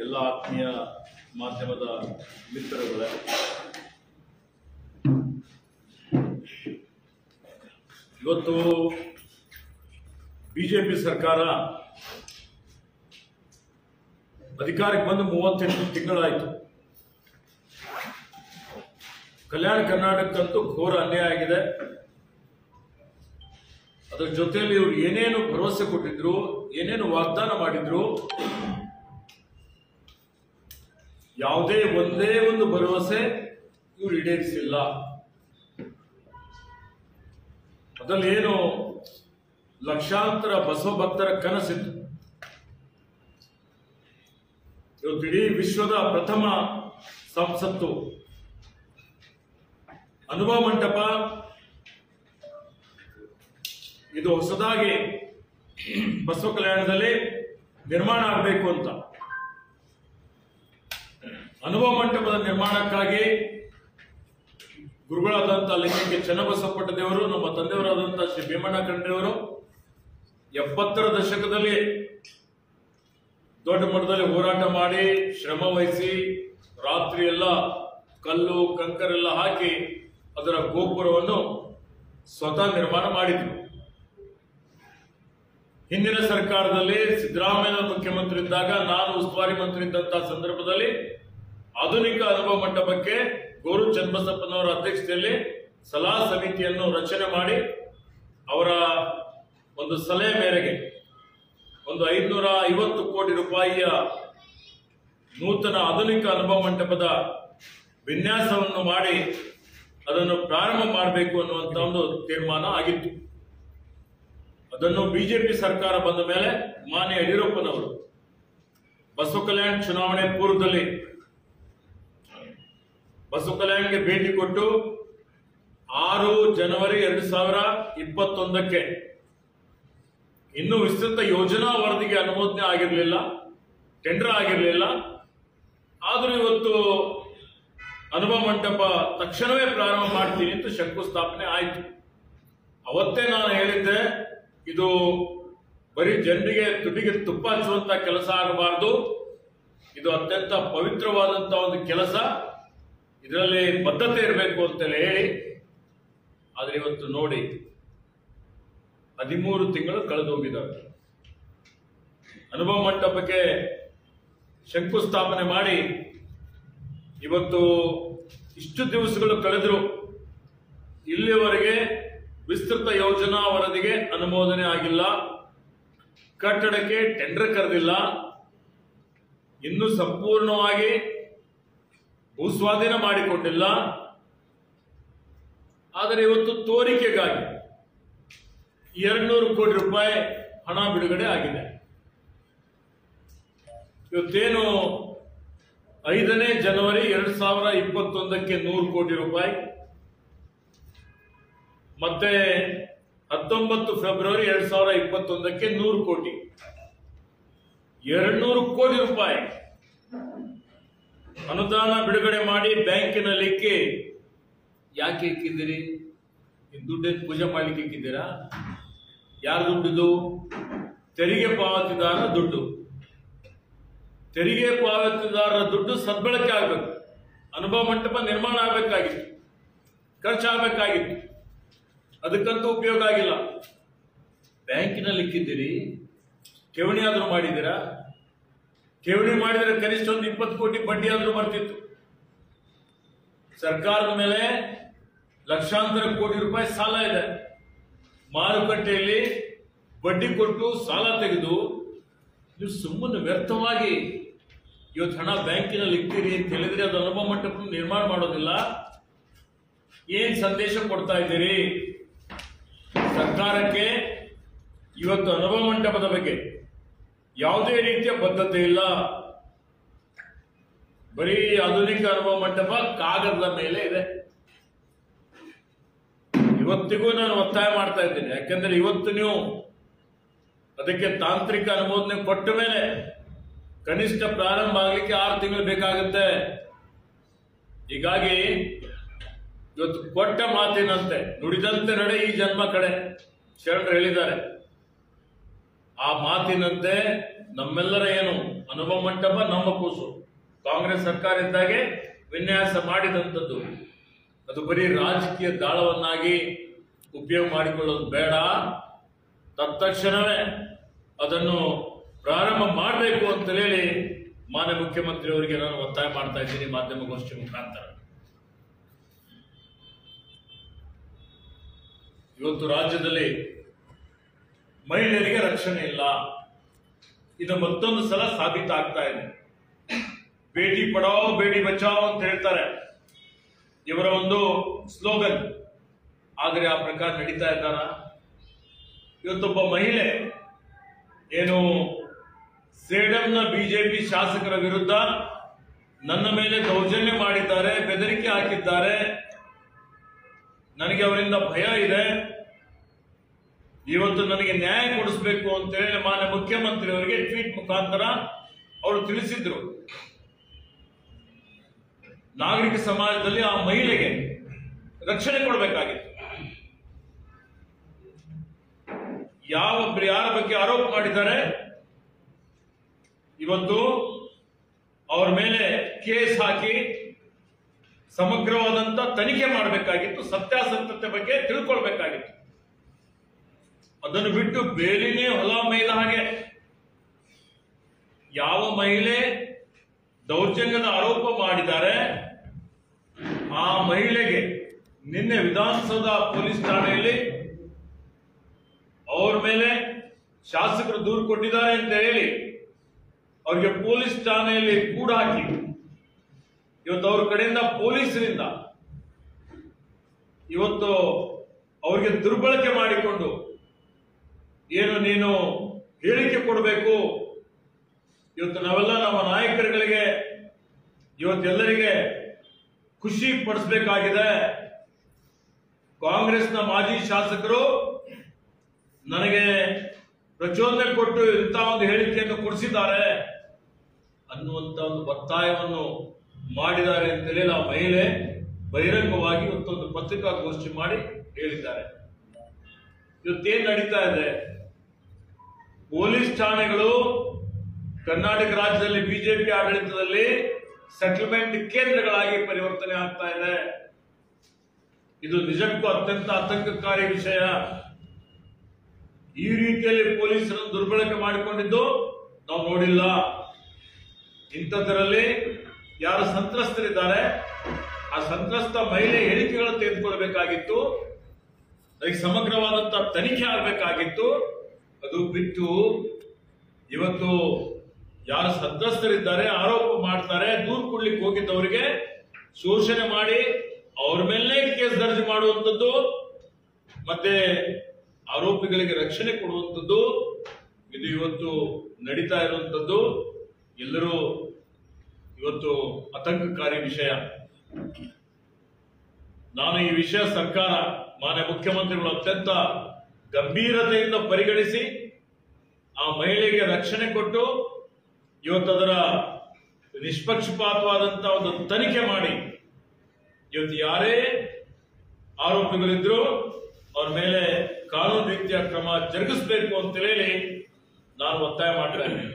ಎಲ್ಲ ಆತ್ಮೀಯ ಮಾಧ್ಯಮದ ಮಿತ್ರರುಗಳೇ ಇವತ್ತು ಬಿಜೆಪಿ ಸರ್ಕಾರ ಅಧಿಕಾರಕ್ಕೆ ಬಂದು ಮೂವತ್ತೆಂಟು ತಿಂಗಳಾಯಿತು ಕಲ್ಯಾಣ ಕರ್ನಾಟಕಕ್ಕಂತೂ ಘೋರ ಅನ್ಯಾಯ ಆಗಿದೆ ಅದರ ಜೊತೆಯಲ್ಲಿ ಇವರು ಏನೇನು ಭರವಸೆ ಕೊಟ್ಟಿದ್ರು ಏನೇನು ವಾಗ್ದಾನ ಮಾಡಿದ್ರು ಯಾವುದೇ ಒಂದೇ ಒಂದು ಭರವಸೆ ಇವರು ಈಡೇರಿಸಿಲ್ಲ ಮೊದಲು ಏನು ಲಕ್ಷಾಂತರ ಬಸವ ಭಕ್ತರ ಕನಸಿತ್ತು ಇವತ್ತು ಇಡೀ ವಿಶ್ವದ ಪ್ರಥಮ ಸಂಸತ್ತು ಅನುಭವ ಮಂಟಪ ಇದು ಹೊಸದಾಗಿ ಬಸವ ಕಲ್ಯಾಣದಲ್ಲಿ ನಿರ್ಮಾಣ ಆಗಬೇಕು ಅಂತ ಅನುಭವ ಮಂಟಪದ ನಿರ್ಮಾಣಕ್ಕಾಗಿ ಗುರುಗಳಾದಂಥ ಲಿಂಗಕ್ಕೆ ಚನ್ನಬಸಪ್ಪಟ್ಟ ದೇವರು ನಮ್ಮ ತಂದೆಯವರಾದಂಥ ಶ್ರೀ ಭೀಮಣ್ಣ ಖಂಡ್ರೆಯವರು ಎಪ್ಪತ್ತರ ದಶಕದಲ್ಲಿ ದೊಡ್ಡ ಮಟ್ಟದಲ್ಲಿ ಹೋರಾಟ ಮಾಡಿ ಶ್ರಮ ವಹಿಸಿ ರಾತ್ರಿ ಎಲ್ಲ ಕಲ್ಲು ಕಂಕರೆಲ್ಲ ಹಾಕಿ ಅದರ ಗೋಪುರವನ್ನು ಸ್ವತಃ ನಿರ್ಮಾಣ ಮಾಡಿದ್ರು ಹಿಂದಿನ ಸರ್ಕಾರದಲ್ಲಿ ಸಿದ್ದರಾಮಯ್ಯ ಮುಖ್ಯಮಂತ್ರಿ ಇದ್ದಾಗ ನಾನು ಉಸ್ತುವಾರಿ ಮಂತ್ರಿ ಇದ್ದಂತಹ ಸಂದರ್ಭದಲ್ಲಿ ಆಧುನಿಕ ಅನುಭವ ಮಂಟಪಕ್ಕೆ ಗೋರು ಚನ್ನಬಸಪ್ಪನವರ ಅಧ್ಯಕ್ಷತೆಯಲ್ಲಿ ಸಲಹಾ ಸಮಿತಿಯನ್ನು ರಚನೆ ಮಾಡಿ ಅವರ ಒಂದು ಸಲಹೆ ಮೇರೆಗೆ ಒಂದು ಐದುನೂರ ಐವತ್ತು ಕೋಟಿ ರೂಪಾಯಿಯ ನೂತನ ಆಧುನಿಕ ಅನುಭವ ಮಂಟಪದ ವಿನ್ಯಾಸವನ್ನು ಮಾಡಿ ಅದನ್ನು ಪ್ರಾರಂಭ ಮಾಡಬೇಕು ಅನ್ನುವಂಥ ಒಂದು ತೀರ್ಮಾನ ಆಗಿತ್ತು ಅದನ್ನು ಬಿಜೆಪಿ ಸರ್ಕಾರ ಬಂದ ಮೇಲೆ ಮಾನ್ಯ ಯಡಿಯೂರಪ್ಪನವರು ಬಸವ ಕಲ್ಯಾಣ ಚುನಾವಣೆ ಪೂರ್ವದಲ್ಲಿ ಬಸವ ಕಲ್ಯಾಣ್ಗೆ ಭೇಟಿ ಕೊಟ್ಟು ಆರು ಜನವರಿ ಎರಡು ಸಾವಿರ ಇಪ್ಪತ್ತೊಂದಕ್ಕೆ ಇನ್ನೂ ವಿಸ್ತೃತ ಯೋಜನಾ ವರದಿಗೆ ಅನುಮೋದನೆ ಆಗಿರಲಿಲ್ಲ ಟೆಂಡರ್ ಆಗಿರಲಿಲ್ಲ ಆದರೂ ಇವತ್ತು ಅನುಭವ ಮಂಟಪ ತಕ್ಷಣವೇ ಪ್ರಾರಂಭ ಮಾಡ್ತೀನಿ ಅಂತ ಶಂಕುಸ್ಥಾಪನೆ ಆಯಿತು ಅವತ್ತೇ ನಾನು ಹೇಳಿದ್ದೆ ಇದು ಬರೀ ಜನರಿಗೆ ತುಟಿಗೆ ತುಪ್ಪ ಹಚ್ಚುವಂತ ಕೆಲಸ ಆಗಬಾರದು ಇದು ಅತ್ಯಂತ ಪವಿತ್ರವಾದಂತ ಒಂದು ಕೆಲಸ ಇದರಲ್ಲಿ ಬದ್ಧತೆ ಇರಬೇಕು ಅಂತೇಳಿ ಹೇಳಿ ಆದ್ರೆ ಇವತ್ತು ನೋಡಿ ಹದಿಮೂರು ತಿಂಗಳು ಕಳೆದು ಹೋಗಿದ್ದಾವೆ ಅನುಭವ ಮಂಟಪಕ್ಕೆ ಶಂಕುಸ್ಥಾಪನೆ ಮಾಡಿ ಇವತ್ತು ಇಷ್ಟು ದಿವಸಗಳು ಕಳೆದ್ರು ಇಲ್ಲಿಯವರೆಗೆ ವಿಸ್ತೃತ ಯೋಜನಾ ವರದಿಗೆ ಅನುಮೋದನೆ ಆಗಿಲ್ಲ ಕಟ್ಟಡಕ್ಕೆ ಟೆಂಡರ್ ಕರೆದಿಲ್ಲ ಇನ್ನು ಸಂಪೂರ್ಣವಾಗಿ ಭೂಸ್ವಾಧೀನ ಮಾಡಿಕೊಂಡಿಲ್ಲ ಆದರೆ ಇವತ್ತು ತೋರಿಕೆಗಾಗಿ ಎರಡ್ನೂರು ಕೋಟಿ ರೂಪಾಯಿ ಹಣ ಬಿಡುಗಡೆ ಆಗಿದೆ ಇವತ್ತೇನು ಐದನೇ ಜನವರಿ ಎರಡ್ ಸಾವಿರ ಇಪ್ಪತ್ತೊಂದಕ್ಕೆ ನೂರು ಕೋಟಿ ರೂಪಾಯಿ ಮತ್ತೆ ಹತ್ತೊಂಬತ್ತು ಫೆಬ್ರವರಿ ಎರಡ್ ಸಾವಿರ ಇಪ್ಪತ್ತೊಂದಕ್ಕೆ ನೂರು ಕೋಟಿ ಎರಡ್ನೂರು ಕೋಟಿ ರೂಪಾಯಿ ಅನುದಾನ ಬಿಡುಗಡೆ ಮಾಡಿ ಬ್ಯಾಂಕಿನಲ್ಲಿ ಇಕ್ಕಿ ಯಾಕೆ ಇಕ್ಕಿದ್ದೀರಿ ಈ ದುಡ್ಡೇನು ಪೂಜೆ ಮಾಡ್ಲಿಕ್ಕೆ ಇಕ್ಕಿದ್ದೀರಾ ಯಾರ ದುಡ್ಡಿದು ತೆರಿಗೆ ಪಾವತಿದಾರ ದುಡ್ಡು ತೆರಿಗೆ ಪಾವತಿದಾರರ ದುಡ್ಡು ಸದ್ಬಳಕೆ ಆಗಬೇಕು ಅನುಭವ ಮಂಟಪ ನಿರ್ಮಾಣ ಆಗಬೇಕಾಗಿತ್ತು ಖರ್ಚಾಗಬೇಕಾಗಿತ್ತು ಅದಕ್ಕಂತೂ ಉಪಯೋಗ ಆಗಿಲ್ಲ ಬ್ಯಾಂಕಿನಲ್ಲಿ ಇಕ್ಕಿದ್ದೀರಿ ಠೇವಣಿ ಆದ್ರೂ ಮಾಡಿದ್ದೀರಾ ಠೇವಣಿ ಮಾಡಿದರೆ ಕನಿಷ್ಠ ಒಂದು ಇಪ್ಪತ್ತು ಕೋಟಿ ಬಡ್ಡಿ ಆದ್ರೂ ಬರ್ತಿತ್ತು ಸರ್ಕಾರದ ಮೇಲೆ ಲಕ್ಷಾಂತರ ಕೋಟಿ ರೂಪಾಯಿ ಸಾಲ ಇದೆ ಮಾರುಕಟ್ಟೆಯಲ್ಲಿ ಬಡ್ಡಿ ಕೊಟ್ಟು ಸಾಲ ತೆಗೆದು ನೀವು ಸುಮ್ಮನೆ ವ್ಯರ್ಥವಾಗಿ ಇವತ್ತು ಹಣ ಬ್ಯಾಂಕಿನಲ್ಲಿ ಇಕ್ತೀರಿ ಅಂತ ಹೇಳಿದ್ರೆ ಅದು ಅನುಭವ ಮಂಟಪ ನಿರ್ಮಾಣ ಮಾಡೋದಿಲ್ಲ ಏನ್ ಸಂದೇಶ ಕೊಡ್ತಾ ಇದ್ದೀರಿ ಸರ್ಕಾರಕ್ಕೆ ಇವತ್ತು ಅನುಭವ ಮಂಟಪದ ಬಗ್ಗೆ ಯಾವುದೇ ರೀತಿಯ ಬದ್ಧತೆ ಇಲ್ಲ ಬರೀ ಆಧುನಿಕ ಅನುಭವ ಮಂಟಪ ಕಾಗದದ ಮೇಲೆ ಇದೆ ಇವತ್ತಿಗೂ ನಾನು ಒತ್ತಾಯ ಮಾಡ್ತಾ ಇದ್ದೀನಿ ಯಾಕೆಂದ್ರೆ ಇವತ್ತು ನೀವು ಅದಕ್ಕೆ ತಾಂತ್ರಿಕ ಅನುಮೋದನೆ ಕೊಟ್ಟ ಮೇಲೆ ಕನಿಷ್ಠ ಪ್ರಾರಂಭ ಆಗಲಿಕ್ಕೆ ಆರು ತಿಂಗಳು ಬೇಕಾಗುತ್ತೆ ಹೀಗಾಗಿ ಇವತ್ತು ಕೊಟ್ಟ ಮಾತಿನಂತೆ ನುಡಿದಂತೆ ನಡೆ ಈ ಜನ್ಮ ಕಡೆ ಶರಣರು ಹೇಳಿದ್ದಾರೆ ಆ ಮಾತಿನಂತೆ ನಮ್ಮೆಲ್ಲರ ಏನು ಅನುಭವ ಮಂಟಪ ನಮ್ಮ ಕೂಸು ಕಾಂಗ್ರೆಸ್ ಸರ್ಕಾರ ಇದ್ದಾಗೆ ವಿನ್ಯಾಸ ಮಾಡಿದಂಥದ್ದು ಅದು ಬರೀ ರಾಜಕೀಯ ದಾಳವನ್ನಾಗಿ ಉಪಯೋಗ ಮಾಡಿಕೊಳ್ಳೋದು ಬೇಡ ತತ್ಕ್ಷಣವೇ ಅದನ್ನು ಪ್ರಾರಂಭ ಮಾಡಬೇಕು ಅಂತ ಹೇಳಿ ಮಾನ್ಯ ಮುಖ್ಯಮಂತ್ರಿ ಅವರಿಗೆ ನಾನು ಒತ್ತಾಯ ಮಾಡ್ತಾ ಇದ್ದೀನಿ ಮಾಧ್ಯಮಗೋಷ್ಠಿ ಮುಖಾಂತರ ಇವತ್ತು ರಾಜ್ಯದಲ್ಲಿ ಮಹಿಳೆಯರಿಗೆ ರಕ್ಷಣೆ ಇಲ್ಲ ಇದು ಮತ್ತೊಂದು ಸಲ ಸಾಬೀತಾಗ್ತಾ ಇದೆ ಬೇಟಿ ಪಡಾವೋ ಬೇಟಿ ಬಚಾವೋ ಅಂತ ಹೇಳ್ತಾರೆ ಇವರ ಒಂದು ಸ್ಲೋಗನ್ ಆದರೆ ಆ ಪ್ರಕಾರ ನಡೀತಾ ಇದ್ದಾರ ಇವತ್ತೊಬ್ಬ ಮಹಿಳೆ ಏನು ಸೇಡಂನ ಬಿಜೆಪಿ ಶಾಸಕರ ವಿರುದ್ಧ ನನ್ನ ಮೇಲೆ ದೌರ್ಜನ್ಯ ಮಾಡಿದ್ದಾರೆ ಬೆದರಿಕೆ ಹಾಕಿದ್ದಾರೆ ನನಗೆ ಅವರಿಂದ ಭಯ ಇದೆ ಇವತ್ತು ನನಗೆ ನ್ಯಾಯ ಕೊಡಿಸಬೇಕು ಅಂತ ಹೇಳಿ ಮಾನ್ಯ ಮುಖ್ಯಮಂತ್ರಿ ಅವರಿಗೆ ಟ್ವೀಟ್ ಮುಖಾಂತರ ಅವರು ತಿಳಿಸಿದ್ರು ನಾಗರಿಕ ಸಮಾಜದಲ್ಲಿ ಆ ಮಹಿಳೆಗೆ ರಕ್ಷಣೆ ಕೊಡಬೇಕಾಗಿತ್ತು ಯಾವ ಯಾರ ಬಗ್ಗೆ ಆರೋಪ ಮಾಡಿದ್ದಾರೆ ಇವತ್ತು ಅವ್ರ ಮೇಲೆ ಕೇಸ್ ಹಾಕಿ ಸಮಗ್ರವಾದಂತ ತನಿಖೆ ಮಾಡಬೇಕಾಗಿತ್ತು ಸತ್ಯಾಸತ್ಯತೆ ಬಗ್ಗೆ ತಿಳ್ಕೊಳ್ಬೇಕಾಗಿತ್ತು ಅದನ್ನು ಬಿಟ್ಟು ಬೇಲಿನೇ ಹೊಲ ಮೇಯ್ದ ಹಾಗೆ ಯಾವ ಮಹಿಳೆ ದೌರ್ಜನ್ಯದ ಆರೋಪ ಮಾಡಿದ್ದಾರೆ ಆ ಮಹಿಳೆಗೆ ನಿನ್ನೆ ವಿಧಾನಸೌಧ ಪೊಲೀಸ್ ಠಾಣೆಯಲ್ಲಿ ಅವ್ರ ಮೇಲೆ ಶಾಸಕರು ದೂರು ಕೊಟ್ಟಿದ್ದಾರೆ ಅಂತ ಹೇಳಿ ಅವ್ರಿಗೆ ಪೊಲೀಸ್ ಠಾಣೆಯಲ್ಲಿ ಕೂಡ ಹಾಕಿ ಇವತ್ತು ಅವ್ರ ಕಡೆಯಿಂದ ಪೊಲೀಸರಿಂದ ಇವತ್ತು ಅವ್ರಿಗೆ ದುರ್ಬಳಕೆ ಮಾಡಿಕೊಂಡು ಏನು ನೀನು ಹೇಳಿಕೆ ಕೊಡಬೇಕು ಇವತ್ತು ನಾವೆಲ್ಲ ನಮ್ಮ ನಾಯಕರುಗಳಿಗೆ ಇವತ್ತೆಲ್ಲರಿಗೆ ಖುಷಿ ಪಡಿಸ್ಬೇಕಾಗಿದೆ ಕಾಂಗ್ರೆಸ್ನ ಮಾಜಿ ಶಾಸಕರು ನನಗೆ ಪ್ರಚೋದನೆ ಕೊಟ್ಟು ಇಂಥ ಒಂದು ಹೇಳಿಕೆಯನ್ನು ಕೊಡಿಸಿದ್ದಾರೆ ಅನ್ನುವಂತ ಒಂದು ಒತ್ತಾಯವನ್ನು ಮಾಡಿದ್ದಾರೆ ಅಂತೇಳಿ ಆ ಮಹಿಳೆ ಬಹಿರಂಗವಾಗಿ ಇವತ್ತೊಂದು ಪತ್ರಿಕಾಗೋಷ್ಠಿ ಮಾಡಿ ಹೇಳಿದ್ದಾರೆ ಇವತ್ತೇನ್ ನಡೀತಾ ಇದೆ ಪೊಲೀಸ್ ಠಾಣೆಗಳು ಕರ್ನಾಟಕ ರಾಜ್ಯದಲ್ಲಿ ಬಿಜೆಪಿ ಆಡಳಿತದಲ್ಲಿ ಸೆಟಲ್ಮೆಂಟ್ ಕೇಂದ್ರಗಳಾಗಿ ಪರಿವರ್ತನೆ ಆಗ್ತಾ ಇದೆ ಇದು ನಿಜಕ್ಕೂ ಅತ್ಯಂತ ಆತಂಕಕಾರಿ ವಿಷಯ ಈ ರೀತಿಯಲ್ಲಿ ಪೊಲೀಸರನ್ನು ದುರ್ಬಳಕೆ ಮಾಡಿಕೊಂಡಿದ್ದು ನಾವು ನೋಡಿಲ್ಲ ಇಂಥದ್ರಲ್ಲಿ ಯಾರು ಸಂತ್ರಸ್ತರಿದ್ದಾರೆ ಆ ಸಂತ್ರಸ್ತ ಮಹಿಳೆ ಹೇಳಿಕೆಗಳನ್ನು ತೆಗೆದುಕೊಳ್ಬೇಕಾಗಿತ್ತು ಅದಕ್ಕೆ ಸಮಗ್ರವಾದಂತ ತನಿಖೆ ಆಗಬೇಕಾಗಿತ್ತು ಅದು ಬಿಟ್ಟು ಇವತ್ತು ಯಾರು ಸಂತ್ರಸ್ತರಿದ್ದಾರೆ ಆರೋಪ ಮಾಡ್ತಾರೆ ದೂರು ಕೊಡ್ಲಿಕ್ಕೆ ಹೋಗಿದ್ದವರಿಗೆ ಶೋಷಣೆ ಮಾಡಿ ಅವ್ರ ಮೇಲೆ ಕೇಸ್ ದರ್ಜ್ ಮಾಡುವಂಥದ್ದು ಮತ್ತೆ ಆರೋಪಿಗಳಿಗೆ ರಕ್ಷಣೆ ಕೊಡುವಂಥದ್ದು ಇದು ಇವತ್ತು ನಡೀತಾ ಇರುವಂಥದ್ದು ಎಲ್ಲರೂ ಇವತ್ತು ಆತಂಕಕಾರಿ ವಿಷಯ ನಾನು ಈ ವಿಷಯ ಸರ್ಕಾರ ಮಾನ್ಯ ಮುಖ್ಯಮಂತ್ರಿಗಳು ಅತ್ಯಂತ ಗಂಭೀರತೆಯಿಂದ ಪರಿಗಣಿಸಿ ಆ ಮಹಿಳೆಗೆ ರಕ್ಷಣೆ ಕೊಟ್ಟು ಇವತ್ತು ಅದರ ನಿಷ್ಪಕ್ಷಪಾತವಾದಂತಹ ಒಂದು ತನಿಖೆ ಮಾಡಿ ಇವತ್ತು ಯಾರೇ ಆರೋಪಿಗಳಿದ್ರು ಅವ್ರ ಮೇಲೆ ಕಾನೂನು ರೀತಿಯ ಕ್ರಮ ಜರುಗಿಸಬೇಕು ಅಂತ ಹೇಳಿ ನಾನು ಒತ್ತಾಯ ಮಾಡ್ತಾ ಇದ್ದೀನಿ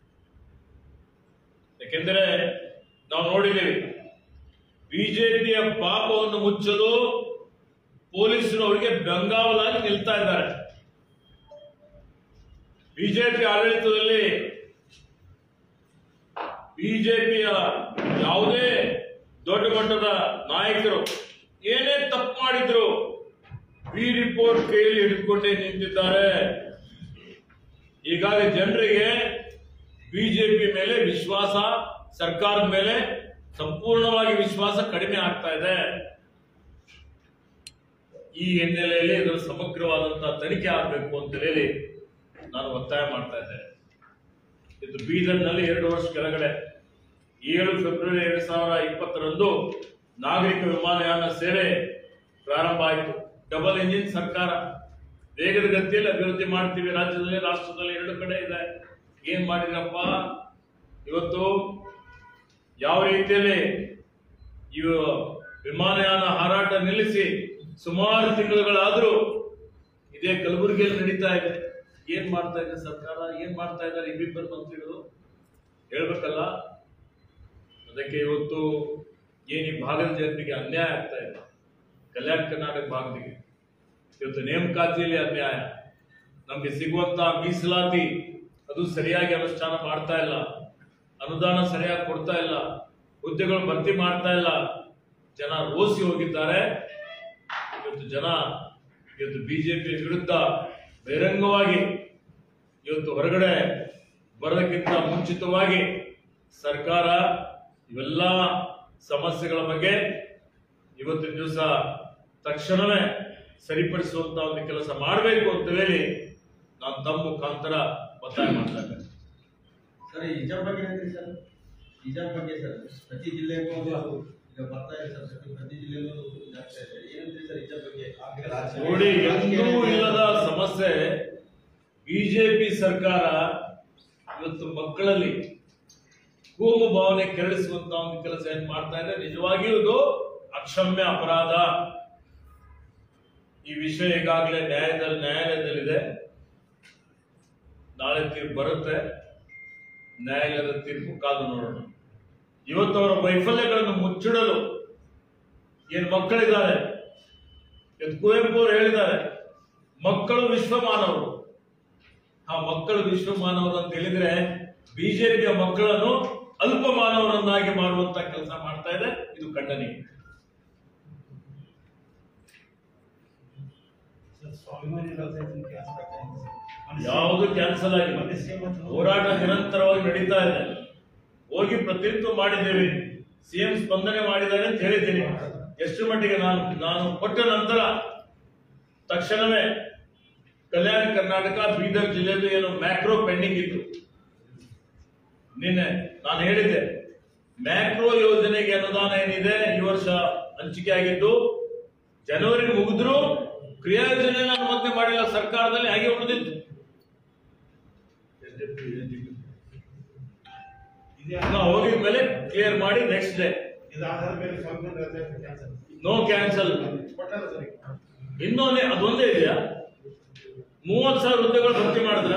ಯಾಕೆಂದರೆ ನಾವು ನೋಡಿದ್ದೀವಿ ಬಿಜೆಪಿಯ ಪಾಪವನ್ನು ಮುಚ್ಚಲು ಪೊಲೀಸರು ಅವರಿಗೆ ಬೆಂಗಾವಲಾಗಿ ನಿಲ್ತಾ ಇದ್ದಾರೆ ಬಿಜೆಪಿ ಆಡಳಿತದಲ್ಲಿ ಬಿಜೆಪಿಯ ಯಾವುದೇ ದೊಡ್ಡ ಮಟ್ಟದ ನಾಯಕರು ಏನೇ ತಪ್ಪು ಮಾಡಿದ್ರು ಬಿ ರಿಪೋರ್ಟ್ ಕೈಯಲ್ಲಿ ಹಿಡಿದುಕೊಂಡೇ ನಿಂತಿದ್ದಾರೆ ಹೀಗಾಗಿ ಜನರಿಗೆ ಬಿಜೆಪಿ ಮೇಲೆ ವಿಶ್ವಾಸ ಸರ್ಕಾರದ ಮೇಲೆ ಸಂಪೂರ್ಣವಾಗಿ ವಿಶ್ವಾಸ ಕಡಿಮೆ ಆಗ್ತಾ ಇದೆ ಈ ಹಿನ್ನೆಲೆಯಲ್ಲಿ ಇದರ ಸಮಗ್ರವಾದಂತಹ ತನಿಖೆ ಆಗಬೇಕು ಅಂತ ಹೇಳಿ ನಾನು ಒತ್ತಾಯ ಮಾಡ್ತಾ ಇದ್ದೇನೆ ಇದು ಬೀದರ್ನಲ್ಲಿ ಎರಡು ವರ್ಷ ಕೆಳಗಡೆ ಏಳು ಫೆಬ್ರವರಿ ಎರಡ್ ಸಾವಿರ ಇಪ್ಪತ್ತರಂದು ನಾಗರಿಕ ವಿಮಾನಯಾನ ಸೇವೆ ಪ್ರಾರಂಭ ಆಯಿತು ಡಬಲ್ ಇಂಜಿನ್ ಸರ್ಕಾರ ವೇಗದ ಗತಿಯಲ್ಲಿ ಅಭಿವೃದ್ಧಿ ಮಾಡ್ತೀವಿ ರಾಜ್ಯದಲ್ಲಿ ರಾಷ್ಟ್ರದಲ್ಲಿ ಎರಡು ಕಡೆ ಇದೆ ಏನ್ ಮಾಡಿದ್ರಪ್ಪ ಇವತ್ತು ಯಾವ ರೀತಿಯಲ್ಲಿ ಇವು ವಿಮಾನಯಾನ ಹಾರಾಟ ನಿಲ್ಲಿಸಿ ಸುಮಾರು ತಿಂಗಳುಗಳಾದ್ರೂ ಇದೇ ಕಲಬುರಗಿಯಲ್ಲಿ ನಡೀತಾ ಇದೆ ಏನ್ ಮಾಡ್ತಾ ಇದೆ ಸರ್ಕಾರ ಏನ್ ಮಾಡ್ತಾ ಇದ್ದಾರೆ ಇಬ್ಬಿಬ್ಬರು ಮಂತ್ರಿಗಳು ಹೇಳ್ಬೇಕಲ್ಲ ಅದಕ್ಕೆ ಇವತ್ತು ಏನು ಈ ಭಾಗದ ಜನರಿಗೆ ಅನ್ಯಾಯ ಆಗ್ತಾ ಇದೆ ಕಲ್ಯಾಣ ಕರ್ನಾಟಕ ಭಾಗದಿಗೆ ಇವತ್ತು ನೇಮಕಾತಿಯಲ್ಲಿ ಅನ್ಯಾಯ ನಮಗೆ ಸಿಗುವಂತ ಮೀಸಲಾತಿ ಅದು ಸರಿಯಾಗಿ ಅನುಷ್ಠಾನ ಮಾಡ್ತಾ ಇಲ್ಲ ಅನುದಾನ ಸರಿಯಾಗಿ ಕೊಡ್ತಾ ಇಲ್ಲ ಹುದ್ದೆಗಳು ಭರ್ತಿ ಮಾಡ್ತಾ ಇಲ್ಲ ಜನ ರೋಸಿ ಹೋಗಿದ್ದಾರೆ ಇವತ್ತು ಜನ ಇವತ್ತು ಬಿಜೆಪಿ ವಿರುದ್ಧ ಬಹಿರಂಗವಾಗಿ ಇವತ್ತು ಹೊರಗಡೆ ಬರೋದಕ್ಕಿಂತ ಮುಂಚಿತವಾಗಿ ಸರ್ಕಾರ ಇವೆಲ್ಲ ಸಮಸ್ಯೆಗಳ ಬಗ್ಗೆ ಇವತ್ತಿನ ದಿವಸ ತಕ್ಷಣವೇ ಸರಿಪಡಿಸುವಂತ ಒಂದು ಕೆಲಸ ಮಾಡಬೇಕು ಅಂತ ಹೇಳಿ ನಾನು ತಮ್ಮ ಮುಖಾಂತರ ಒತ್ತಾಯ ಮಾಡ್ತಾ ಇದ್ದೇನೆ ಸರ್ ಈ ಹಿಜಾಬ್ ಬಗ್ಗೆ ಹೇಳ್ತೀರಿ ಸರ್ ಹಿಜಾಬ್ ಬಗ್ಗೆ ಸರ್ ಪ್ರತಿ ಜಿಲ್ಲೆಗೂ ಅದು ಈಗ ಬರ್ತಾ ಇದೆ ಸರ್ ಪ್ರತಿ- ಪ್ರತಿ ಜಿಲ್ಲೆಗೂ ಇದಾಗ್ತಾ ಇದೆ ಏನಂತೀರಿ ಸರ್ ಹಿಜಾಬ್ ಬಗ್ಗೆ ನೋಡಿ ಎಂದೂ ಇಲ್ಲದ ಸಮಸ್ಯೆ ಬಿಜೆಪಿ ಸರ್ಕಾರ ಇವತ್ತು ಮಕ್ಕಳಲ್ಲಿ ಕೋಮು ಭಾವನೆ ಕೆರಳಿಸುವಂತ ಒಂದು ಕೆಲಸ ಏನ್ ಮಾಡ್ತಾ ಇದೆ ನಿಜವಾಗಿಯೂ ಇದು ಅಕ್ಷಮ್ಯ ಅಪರಾಧ ಈ ವಿಷಯ ಈಗಾಗಲೇ ನ್ಯಾಯದಲ್ಲಿ ನ್ಯಾಯಾಲಯದಲ್ಲಿದೆ ನಾಳೆ ತೀರ್ಪು ಬರುತ್ತೆ ನ್ಯಾಯಾಲಯದ ತೀರ್ಪು ಕಾದು ನೋಡೋಣ ಇವತ್ತು ಅವರ ವೈಫಲ್ಯಗಳನ್ನು ಮುಚ್ಚಿಡಲು ಏನು ಮಕ್ಕಳಿದ್ದಾರೆ ಇವತ್ತು ಕುವೆಂಪು ಅವರು ಹೇಳಿದ್ದಾರೆ ಮಕ್ಕಳು ವಿಶ್ವ ಮಾನವರು ಆ ಮಕ್ಕಳು ವಿಶ್ವ ಮಾನವರು ಅಂತ ಹೇಳಿದ್ರೆ ಬಿಜೆಪಿಯ ಮಕ್ಕಳನ್ನು ಅಲ್ಪ ಮಾನವರನ್ನಾಗಿ ಮಾಡುವಂತ ಕೆಲಸ ಮಾಡ್ತಾ ಇದೆ ಇದು ಖಂಡನೀಯ ಯಾವುದು ಕ್ಯಾನ್ಸಲ್ ಆಗಿಲ್ಲ ಹೋರಾಟ ನಿರಂತರವಾಗಿ ನಡೀತಾ ಇದೆ ಹೋಗಿ ಪ್ರತಿನಿತ್ಯ ಮಾಡಿದ್ದೇವೆ ಸಿಎಂ ಸ್ಪಂದನೆ ಮಾಡಿದ್ದಾರೆ ಅಂತ ಹೇಳಿದ್ದೀನಿ ಎಷ್ಟು ಮಟ್ಟಿಗೆ ನಾನು ನಾನು ಕೊಟ್ಟ ನಂತರ ತಕ್ಷಣವೇ ಕಲ್ಯಾಣ ಕರ್ನಾಟಕ ಬೀದರ್ ಜಿಲ್ಲೆಯಲ್ಲಿ ಏನು ಮ್ಯಾಕ್ರೋ ಪೆಂಡಿಂಗ್ ಇತ್ತು ನಿನ್ನೆ ನಾನು ಹೇಳಿದ್ದೆ ಮ್ಯಾಕ್ರೋ ಯೋಜನೆಗೆ ಅನುದಾನ ಏನಿದೆ ಈ ವರ್ಷ ಹಂಚಿಕೆ ಆಗಿದ್ದು ಜನವರಿ ಮುಗಿದ್ರು ಕ್ರಿಯಾಯೋಜನೆ ನಾನು ಮತ್ತೆ ಮಾಡಿಲ್ಲ ಸರ್ಕಾರದಲ್ಲಿ ಹಾಗೆ ಉಳಿದಿತ್ತು ನಾವು ಹೋಗಿದ ಮೇಲೆ ಕ್ಲಿಯರ್ ಮಾಡಿ ನೆಕ್ಸ್ಟ್ ಡೇ ಇದಾದ ಮೇಲೆ ಸಂವಿಧಾನ ರಚನೆ ಕ್ಯಾನ್ಸಲ್ ನೋ ಕ್ಯಾನ್ಸಲ್ ಕೊಟ್ಟಾರ ಸರ್ ಈಗ. ಇನ್ನೂ ಅದೊಂದೇ ಇದೆಯಾ ಮೂವತ್ ಸಾವಿರ ಹುದ್ದೆಗಳು ಭರ್ತಿ ಮಾಡಿದ್ರ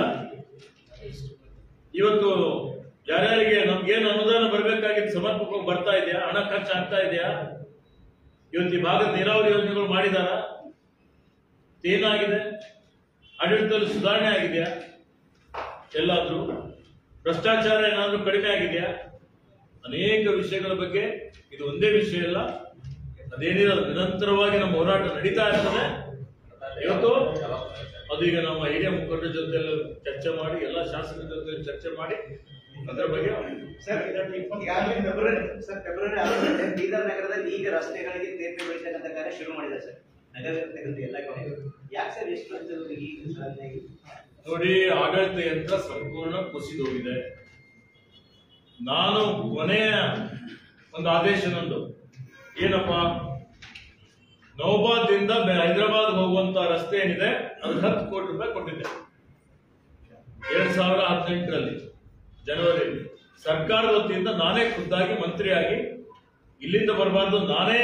ಇವತ್ತು ಯಾರ್ಯಾರಿಗೆ ನಮ್ಗೇನು ಅನುದಾನ ಬರಬೇಕಾಗಿದ್ದು ಸಮರ್ಪಕವಾಗಿ ಬರ್ತಾ ಇದೆಯಾ ಹಣ ಖರ್ಚು ಆಗ್ತಾ ಇದೆಯಾ ಇವತ್ತು ಈ ಭಾಗದ ನೀರಾವರಿ ಯೋಜನೆಗಳು ಮಾಡಿದಾರ ಏನಾಗಿದೆ ಆಡಳಿತದಲ್ಲಿ ಸುಧಾರಣೆ ಆಗಿದೆಯಾ ಎಲ್ಲಾದ್ರೂ ಭ್ರಷ್ಟಾಚಾರ ಏನಾದ್ರೂ ಕಡಿಮೆ ಆಗಿದೆಯಾ ಅನೇಕ ವಿಷಯಗಳ ಬಗ್ಗೆ ಇದು ಒಂದೇ ವಿಷಯ ಅಲ್ಲ ಅದೇನಿದೆ ಅದು ನಿರಂತರವಾಗಿ ನಮ್ಮ ಹೋರಾಟ ನಡೀತಾ ಇರ್ತದೆ ಇವತ್ತು ಅದು ಈಗ ನಮ್ಮ ಹಿರಿಯ ಮುಖಂಡರ ಜೊತೆ ಚರ್ಚೆ ಮಾಡಿ ಎಲ್ಲ ಶಾಸಕರ ಜೊತೆ ಚರ್ಚೆ ಮಾಡಿ ಅದರ ಬಗ್ಗೆ ಸರ್ ಇದರಲ್ಲಿ ಈಗಾಗಲೇ ಫೆಬ್ರವರಿ ಸರ್ ಫೆಬ್ರವರಿ ಹತ್ತರಂದು ಬೀದರ್ ನಗರದಲ್ಲಿ ಈಗ ರಸ್ತೆಗಳಿಗೆ ತೇಪೆ ಬೆಳೆಸತಕ್ಕಂಥ ಕಾರ್ಯ ಶುರು ಮಾಡಿದ್ದಾರೆ ಸರ್ ನಗರದಲ್ಲಿರ್ತಕ್ಕಂಥ ಎಲ್ಲ ಕಡೆ ಯಾಕೆ ಸರ್ ಎಷ್ಟು ಅಂತ ಈಗ ಸಾಧನೆಯಾಗಿ ನೋಡಿ ಆಡಳಿತ ಯಂತ್ರ ಸಂಪೂರ್ಣ ಕುಸಿದೋಗಿದೆ ನಾನು ಕೊನೆಯ ಒಂದು ಆದೇಶ ನಂದು ಏನಪ್ಪ ನೌಬಾದಿಂದ ಬೆ- ಹೈದರಾಬಾದ್ ಹೋಗುವಂತ ರಸ್ತೆ ಏನಿದೆ ಅದಕ್ಕೆ ಹತ್ತು ಕೋಟಿ ರೂಪಾಯಿ ಕೊಟ್ಟಿದ್ದೆ ಎರಡ್ ಸಾವಿರ ಹದಿನೆಂಟರಲ್ಲಿ ಜನವರಿ ಸರ್ಕಾರದ ವತಿಯಿಂದ ನಾನೇ ಖುದ್ದಾಗಿ ಮಂತ್ರಿಯಾಗಿ ಇಲ್ಲಿಂದ ಬರಬಾರ್ದು ನಾನೇ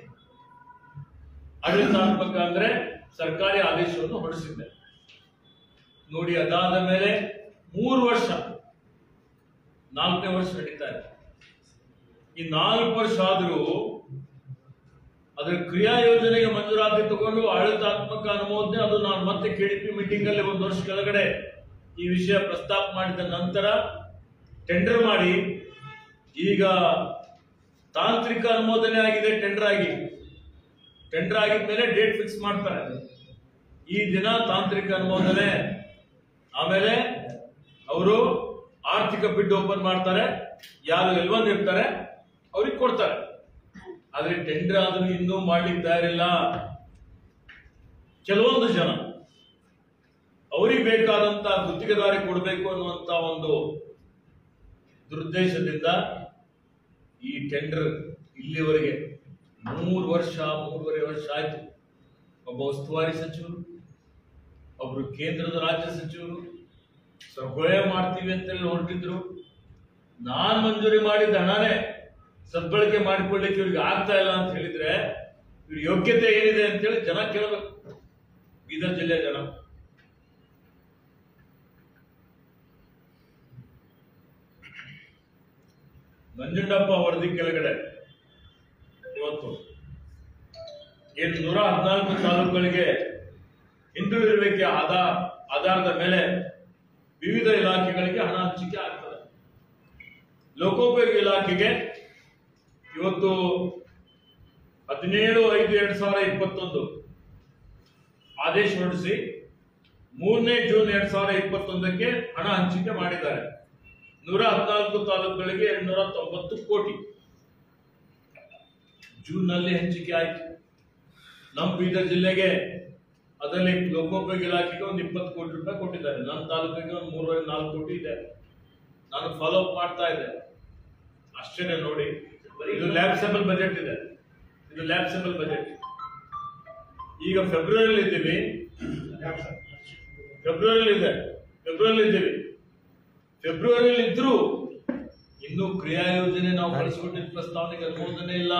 ಆಡಳಿತಾತ್ಮಕ ಅಂದ್ರೆ ಸರ್ಕಾರಿ ಆದೇಶವನ್ನು ಹೊರಡಿಸಿದ್ದೆ ನೋಡಿ ಅದಾದ ಮೇಲೆ ಮೂರು ವರ್ಷ ನಾಲ್ಕನೇ ವರ್ಷ ನಡೀತಾ ಇದೆ ಈ ನಾಲ್ಕು ವರ್ಷ ಆದ್ರೂ ಅದರ ಕ್ರಿಯಾ ಯೋಜನೆಗೆ ಮಂಜೂರಾತಿ ತಗೊಂಡು ಆಡಳಿತಾತ್ಮಕ ಅನುಮೋದನೆ ಅದು ನಾನು ಮತ್ತೆ ಕೆಡಿಪಿ ಮೀಟಿಂಗ್ ಅಲ್ಲಿ ಒಂದು ವರ್ಷ ಕೆಳಗಡೆ ಈ ವಿಷಯ ಪ್ರಸ್ತಾಪ ಮಾಡಿದ ನಂತರ ಟೆಂಡರ್ ಮಾಡಿ ಈಗ ತಾಂತ್ರಿಕ ಅನುಮೋದನೆ ಆಗಿದೆ ಟೆಂಡರ್ ಆಗಿ ಟೆಂಡರ್ ಆಗಿದ್ಮೇಲೆ ಡೇಟ್ ಫಿಕ್ಸ್ ಮಾಡ್ತಾರೆ ಈ ದಿನ ತಾಂತ್ರಿಕ ಅನುಮೋದನೆ ಆಮೇಲೆ ಅವರು ಆರ್ಥಿಕ ಬಿಡ್ ಓಪನ್ ಮಾಡ್ತಾರೆ ಯಾರು ಎಲ್ವನ್ ಇರ್ತಾರೆ ಅವ್ರಿಗೆ ಕೊಡ್ತಾರೆ ಆದ್ರೆ ಟೆಂಡರ್ ಆದ್ರೂ ಇನ್ನೂ ಮಾಡ್ಲಿಕ್ಕೆ ತಯಾರಿಲ್ಲ ಕೆಲವೊಂದು ಜನ ಅವ್ರಿಗೆ ಬೇಕಾದಂತ ಗುತ್ತಿಗೆದಾರಿ ಕೊಡಬೇಕು ಅನ್ನುವಂತ ಒಂದು ದುರುದ್ದೇಶದಿಂದ ಈ ಟೆಂಡರ್ ಇಲ್ಲಿವರೆಗೆ ಮೂರು ವರ್ಷ ಮೂರುವರೆ ವರ್ಷ ಆಯ್ತು ಒಬ್ಬ ಉಸ್ತುವಾರಿ ಸಚಿವರು ಒಬ್ರು ಕೇಂದ್ರದ ರಾಜ್ಯ ಸಚಿವರು ಸದ್ಬಳಕೆ ಮಾಡ್ತೀವಿ ಅಂತೇಳಿ ಹೊರಟಿದ್ರು ನಾನ್ ಮಂಜೂರಿ ಮಾಡಿದ ಹಣನೇ ಸದ್ಬಳಕೆ ಮಾಡಿಕೊಳ್ಳಿಕ್ಕೆ ಇವ್ರಿಗೆ ಆಗ್ತಾ ಇಲ್ಲ ಅಂತ ಹೇಳಿದ್ರೆ ಇವ್ರ ಯೋಗ್ಯತೆ ಏನಿದೆ ಅಂತೇಳಿ ಜನ ಕೇಳಬೇಕು ಬೀದರ್ ಜಿಲ್ಲೆಯ ಜನ ನಂಜುಂಡಪ್ಪ ವರದಿ ಕೆಳಗಡೆ ಇವತ್ತು ಏನು ನೂರ ಹದಿನಾಲ್ಕು ತಾಲೂಕುಗಳಿಗೆ ಹಿಂದುಳಿರುವಿಕೆ ಆಧಾರ ಆಧಾರದ ಮೇಲೆ ವಿವಿಧ ಇಲಾಖೆಗಳಿಗೆ ಹಣ ಹಂಚಿಕೆ ಆಗ್ತದೆ ಲೋಕೋಪಯೋಗಿ ಇಲಾಖೆಗೆ ಇವತ್ತು ಹದಿನೇಳು ಐದು ಎರಡ್ ಸಾವಿರದ ಇಪ್ಪತ್ತೊಂದು ಆದೇಶ ಹೊರಡಿಸಿ ಮೂರನೇ ಜೂನ್ ಎರಡ್ ಸಾವಿರದ ಇಪ್ಪತ್ತೊಂದಕ್ಕೆ ಹಣ ಹಂಚಿಕೆ ಮಾಡಿದ್ದಾರೆ ನೂರ ಹದಿನಾಲ್ಕು ತಾಲೂಕುಗಳಿಗೆ ಎರಡ್ನೂರ ತೊಂಬತ್ತು ಕೋಟಿ ಜೂನ್ ನಲ್ಲಿ ಹಂಚಿಕೆ ಆಯಿತು ನಮ್ಮ ಬೀದರ್ ಜಿಲ್ಲೆಗೆ ಅದರಲ್ಲಿ ಲೋಕೋಪಯೋಗಿ ಇಲಾಖೆಗೆ ಒಂದು ಇಪ್ಪತ್ತು ಕೋಟಿ ರೂಪಾಯಿ ಕೊಟ್ಟಿದ್ದಾರೆ ನನ್ನ ತಾಲೂಕಿಗೆ ಒಂದು ಮೂರುವರೆ ನಾಲ್ಕು ಕೋಟಿ ಇದೆ ನಾನು ಫಾಲೋ ಅಪ್ ಮಾಡ್ತಾ ಇದ್ದೆ ಆಶ್ಚರ್ಯ ನೋಡಿ ಇದು ಲ್ಯಾಬ್ಸೆಬಲ್ ಬಜೆಟ್ ಇದೆ ಇದು ಲ್ಯಾಬ್ಸೆಬಲ್ ಬಜೆಟ್ ಈಗ ಫೆಬ್ರವರಿಲಿ ಇದ್ದೀವಿ ಫೆಬ್ರವರಿಲಿ ಇದೆ ಫೆಬ್ರವರಿಲಿ ಇದ್ದೀವಿ ಫೆಬ್ರವರಿಲಿ ಇದ್ರು ಇನ್ನೂ ಕ್ರಿಯಾ ಯೋಜನೆ ನಾವು ಕಳಿಸ್ಕೊಟ್ಟಿದ್ದ ಪ್ರಸ್ತಾವನೆಗೆ ಅನುಮೋದನೆ ಇಲ್ಲ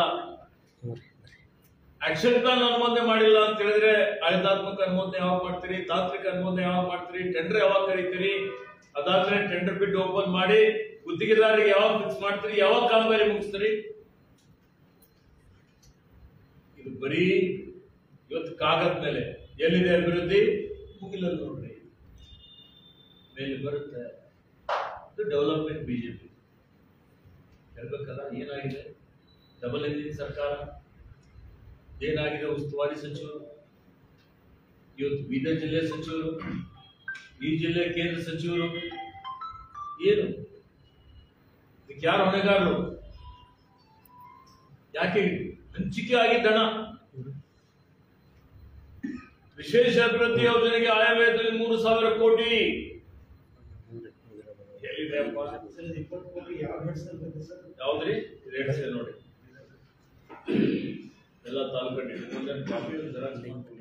ಆಕ್ಷನ್ ಪ್ಲಾನ್ ಅನುಮೋದನೆ ಮಾಡಿಲ್ಲ ಅಂತ ಹೇಳಿದ್ರೆ ಆಡಳಿತಾತ್ಮಕ ಅನುಮೋದನೆ ಯಾವಾಗ ಮಾಡ್ತೀರಿ ತಾಂತ್ರಿಕ ಅನುಮೋದನೆ ಯಾವಾಗ ಮಾಡ್ತೀರಿ ಟೆಂಡರ್ ಯಾವಾಗ ಕರೀತೀರಿ ಅದಾದ್ಮೇಲೆ ಟೆಂಡರ್ ಬಿಡ್ ಓಪನ್ ಮಾಡಿ ಗುತ್ತಿಗೆದಾರರಿಗೆ ಯಾವಾಗ ಫಿಕ್ಸ್ ಮಾಡ್ತೀರಿ ಯಾವಾಗ ಕಾಮಗಾರಿ ಮುಗಿಸ್ತೀರಿ ಇದು ಬರೀ ಇವತ್ತು ಕಾಗದ ಮೇಲೆ ಎಲ್ಲಿದೆ ಅಭಿವೃದ್ಧಿ ಮುಗಿಲಲ್ಲಿ ನೋಡ್ರಿ ಮೇಲೆ ಬರುತ್ತೆ ಇದು ಡೆವಲಪ್ಮೆಂಟ್ ಬಿಜೆಪಿ ಹೇಳ್ಬೇಕಲ್ಲ ಏನಾಗಿದೆ ಡಬಲ್ ಇಂಜಿನ್ ಸರ್ಕಾರ ಏನಾಗಿದೆ ಉಸ್ತುವಾರಿ ಸಚಿವರು ಇವತ್ತು ಬೀದರ್ ಜಿಲ್ಲೆ ಸಚಿವರು ಈ ಜಿಲ್ಲೆ ಕೇಂದ್ರ ಸಚಿವರು ಏನು ಇದಕ್ಕೆ ಯಾರು ಹೊಣೆಗಾರರು ಯಾಕೆ ಹಂಚಿಕೆ ಆಗಿದ್ದ ಹಣ ವಿಶೇಷ ಅಭಿವೃದ್ಧಿ ಯೋಜನೆಗೆ ಆಯವ್ಯಯದಲ್ಲಿ ಮೂರು ಸಾವಿರ ಕೋಟಿ ಎಲ್ಲಿದೆ ಅಪ್ಪ? ಸರ್ ಇದು ಇಪ್ಪತ್ತು ಕೋಟಿ ಯಾವ ಹೆಡ್ಸಲ್ಲಿ ಬಂದಿದೆ ಸರ್ ಯಾವ್ದ್ರಿ ರೇಟ್ಸ್ ನೋಡಿ ಎಲ್ಲ ತಾಲೂಕು ಒಂದೊಂದು ಕಾಪಿ ಒಂದು ಜೆರಾಕ್ಸ್ ಮಾಡ್ತೀನಿ.